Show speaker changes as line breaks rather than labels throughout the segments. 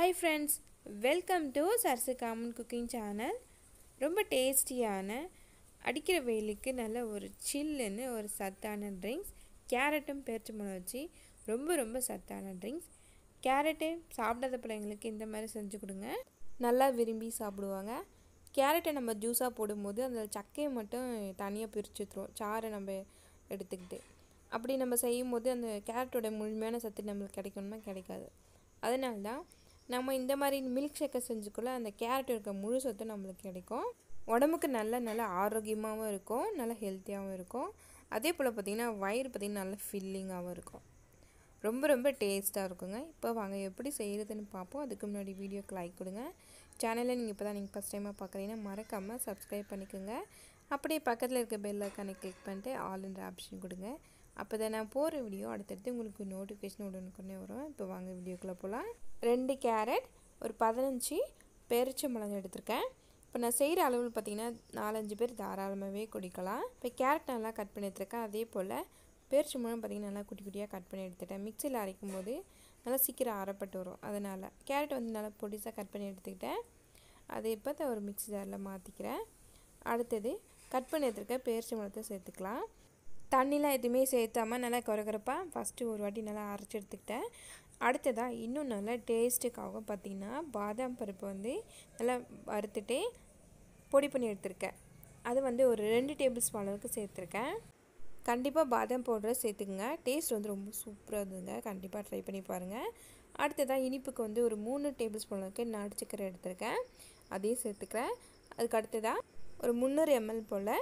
hi friends welcome to சர்சு common cooking channel ரொம்ப டேஸ்டியான அடிக்கிற வெயிலுக்கு நல்ல ஒரு சில்லுன்னு ஒரு சத்தான ட்ரிங்க்ஸ் கேரட்டும் பேரிச்சம்பழம் வச்சு ரொம்ப ரொம்ப சத்தான ட்ரிங்க்ஸ் கேரட்டு சாப்பிடாத பிள்ளைங்களுக்கு இந்த மாதிரி செஞ்சு கொடுங்க நல்லா விரும்பி சாப்பிடுவாங்க கேரட்டை நம்ம ஜூஸாக போடும்போது அந்த சக்கையை மட்டும் தனியாக பிரித்து ஊற்றுருவோம் சாறை நம்ம எடுத்துக்கிட்டு அப்படி நம்ம செய்யும் போது அந்த கேரட்டோட முழுமையான சத்து நம்மளுக்கு கிடைக்கணுமா கிடைக்காது அதனால தான் நம்ம இந்த மாதிரி மில்க் ஷேக்கை செஞ்சுக்குள்ள அந்த கேரட் இருக்க முழு சத்தும் நம்மளுக்கு கிடைக்கும் உடம்புக்கு நல்ல நல்ல ஆரோக்கியமாகவும் இருக்கும் நல்ல ஹெல்த்தியாகவும் இருக்கும் அதே போல் பார்த்திங்கன்னா வயிறு பார்த்திங்கன்னா நல்ல ஃபில்லிங்காகவும் இருக்கும் ரொம்ப ரொம்ப டேஸ்ட்டாக இருக்குங்க இப்போ வாங்க எப்படி செய்கிறதுன்னு பார்ப்போம் அதுக்கு முன்னாடி வீடியோக்கு லைக் கொடுங்க சேனலை நீங்கள் இப்போ தான் நீங்கள் ஃபஸ்ட் டைமாக பார்க்குறீங்கன்னா மறக்காமல் சப்ஸ்கிரைப் பண்ணிக்கோங்க அப்படியே பக்கத்தில் இருக்க பெல் ஐக்கானை கிளிக் பண்ணிட்டு ஆல்ன்ற ஆப்ஷன் கொடுங்க அப்போ தான் நான் போகிற வீடியோ அடுத்தடுத்து உங்களுக்கு நோட்டிஃபிகேஷன் உடனுக்குன்னே வரும் இப்போ வாங்க வீடியோக்குள்ளே போகலாம் ரெண்டு கேரட் ஒரு பதினஞ்சு பேரிச்சம்பழம் எடுத்திருக்கேன் இப்போ நான் செய்கிற அளவில் பார்த்திங்கன்னா நாலஞ்சு பேர் தாராளமாகவே குடிக்கலாம் இப்போ கேரட் நல்லா கட் பண்ணி எடுத்துருக்கேன் அதே போல் பேரிச்சம்பழம் பார்த்திங்கன்னா நல்லா குட்டி குட்டியாக கட் பண்ணி எடுத்துட்டேன் மிக்சியில் அரைக்கும் போது நல்லா சீக்கிரம் அரைப்பட்டு வரும் அதனால் கேரட் வந்து நல்லா பொடிசாக கட் பண்ணி எடுத்துக்கிட்டேன் அதை இப்போ தான் ஒரு மிக்ஸி ஜாரில் மாற்றிக்கிறேன் அடுத்தது கட் பண்ணி எடுத்துருக்க பேரிச்சம்பழத்தை சேர்த்துக்கலாம் தண்ணிலாம் எதுவுமே சேர்த்தாமல் நல்லா குறகுறப்பாக ஃபஸ்ட்டு ஒரு வாட்டி நல்லா அரைச்சி எடுத்துக்கிட்டேன் அடுத்ததாக இன்னும் நல்லா டேஸ்ட்டுக்காக பார்த்திங்கன்னா பாதாம் பருப்பு வந்து நல்லா வறுத்துட்டு பொடி பண்ணி எடுத்திருக்கேன் அது வந்து ஒரு ரெண்டு டேபிள் ஸ்பூன் அளவுக்கு சேர்த்துருக்கேன் கண்டிப்பாக பாதாம் பவுடரை சேர்த்துக்குங்க டேஸ்ட் வந்து ரொம்ப சூப்பராக இருந்ததுங்க கண்டிப்பாக ட்ரை பண்ணி பாருங்கள் அடுத்ததாக இனிப்புக்கு வந்து ஒரு மூணு டேபிள் ஸ்பூன் அளவுக்கு நாட்டு சக்கரை எடுத்திருக்கேன் அதையும் சேர்த்துக்கிறேன் அதுக்கு அடுத்ததாக ஒரு முந்நூறு எம்எல் போல்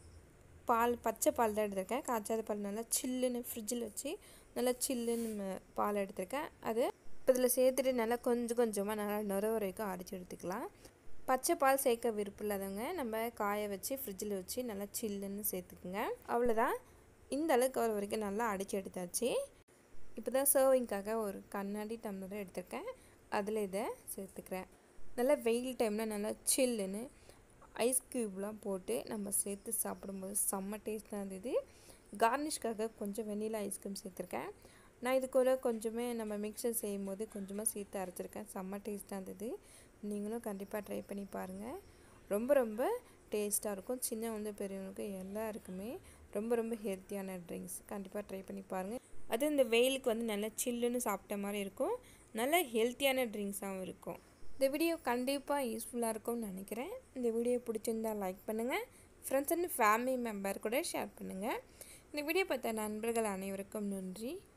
பால் பச்சை பால் தான் எடுத்திருக்கேன் காய்ச்சாத பால் நல்லா சில்லுன்னு ஃப்ரிட்ஜில் வச்சு நல்லா சில்லுன்னு பால் எடுத்திருக்கேன் அது இப்போ இதில் சேர்த்துட்டு நல்லா கொஞ்சம் கொஞ்சமாக நல்லா நுர வரைக்கும் அரைச்சி எடுத்துக்கலாம் பச்சை பால் சேர்க்க விருப்பம் இல்லாதவங்க நம்ம காய வச்சு ஃப்ரிட்ஜில் வச்சு நல்லா சில்லுன்னு சேர்த்துக்குங்க அவ்வளோதான் இந்த அளவுக்கு வர வரைக்கும் நல்லா அடித்து எடுத்தாச்சு இப்போ தான் சர்விங்க்காக ஒரு கண்ணாடி டம்ளர் எடுத்திருக்கேன் அதில் இதை சேர்த்துக்கிறேன் நல்லா வெயில் டைமில் நல்லா சில்லுன்னு ஐஸ் க்யூப்லாம் போட்டு நம்ம சேர்த்து சாப்பிடும்போது செம்ம டேஸ்ட்டாக இருந்தது கார்னிஷ்காக கொஞ்சம் வெண்ணிலா ஐஸ்கிரீம் சேர்த்துருக்கேன் நான் இது கூட கொஞ்சமே நம்ம மிக்சர் செய்யும் போது கொஞ்சமாக சேர்த்து அரைச்சிருக்கேன் செம்ம டேஸ்ட்டாக இருந்தது நீங்களும் கண்டிப்பாக ட்ரை பண்ணி பாருங்கள் ரொம்ப ரொம்ப டேஸ்ட்டாக இருக்கும் சின்ன வந்து பெரியவங்களுக்கு எல்லாருக்குமே ரொம்ப ரொம்ப ஹெல்த்தியான ட்ரிங்க்ஸ் கண்டிப்பாக ட்ரை பண்ணி பாருங்கள் அது இந்த வெயிலுக்கு வந்து நல்லா சில்லுன்னு சாப்பிட்ட மாதிரி இருக்கும் நல்ல ஹெல்த்தியான ட்ரிங்க்ஸாகவும் இருக்கும் இந்த வீடியோ கண்டிப்பாக யூஸ்ஃபுல்லாக இருக்கும்னு நினைக்கிறேன் இந்த வீடியோ பிடிச்சிருந்தால் லைக் பண்ணுங்கள் ஃப்ரெண்ட்ஸ் அண்ட் ஃபேமிலி மெம்பர் கூட ஷேர் பண்ணுங்கள் இந்த வீடியோ பார்த்த நண்பர்கள் அனைவருக்கும் நன்றி